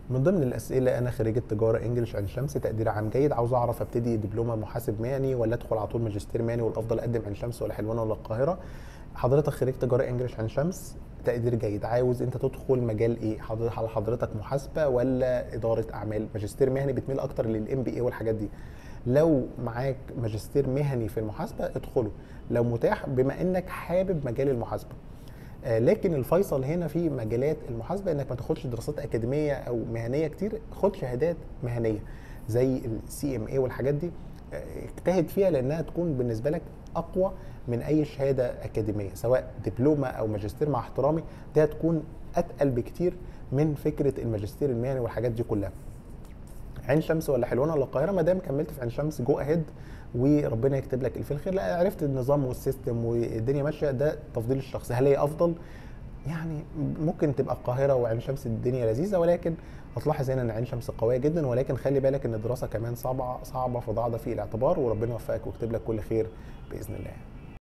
من ضمن الاسئله انا خريجه تجاره انجلش عين شمس تقدير عام جيد عاوز اعرف ابتدي دبلومه محاسب مهني ولا ادخل على طول ماجستير مهني والافضل اقدم عين شمس ولا حلوان ولا القاهره حضرتك خريج تجاره انجلش عين شمس تقدير جيد عاوز انت تدخل مجال ايه حضرتك على حضرتك محاسبه ولا اداره اعمال ماجستير مهني بتميل اكتر للام بي اي والحاجات دي لو معاك ماجستير مهني في المحاسبه ادخله لو متاح بما انك حابب مجال المحاسبه آه، لكن الفيصل هنا في مجالات المحاسبه انك ما تاخدش دراسات اكاديميه او مهنيه كتير خد شهادات مهنيه زي السي ام اي والحاجات دي آه، اجتهد فيها لانها تكون بالنسبه لك اقوى من اي شهاده اكاديميه سواء دبلومه او ماجستير مع احترامي دي هتكون اتقل بكتير من فكره الماجستير المهني والحاجات دي كلها عين شمس ولا حلوان ولا القاهره ما دام كملت في عين شمس جو اهيد وربنا يكتب لك الف الخير لا عرفت النظام والسيستم والدنيا ماشيه ده تفضيل الشخصي هل هي افضل يعني ممكن تبقى القاهره وعين شمس الدنيا لذيذه ولكن هتلاحظ هنا ان عين شمس قويه جدا ولكن خلي بالك ان الدراسه كمان صعبه صعبه فضع ده في الاعتبار وربنا يوفقك ويكتب لك كل خير باذن الله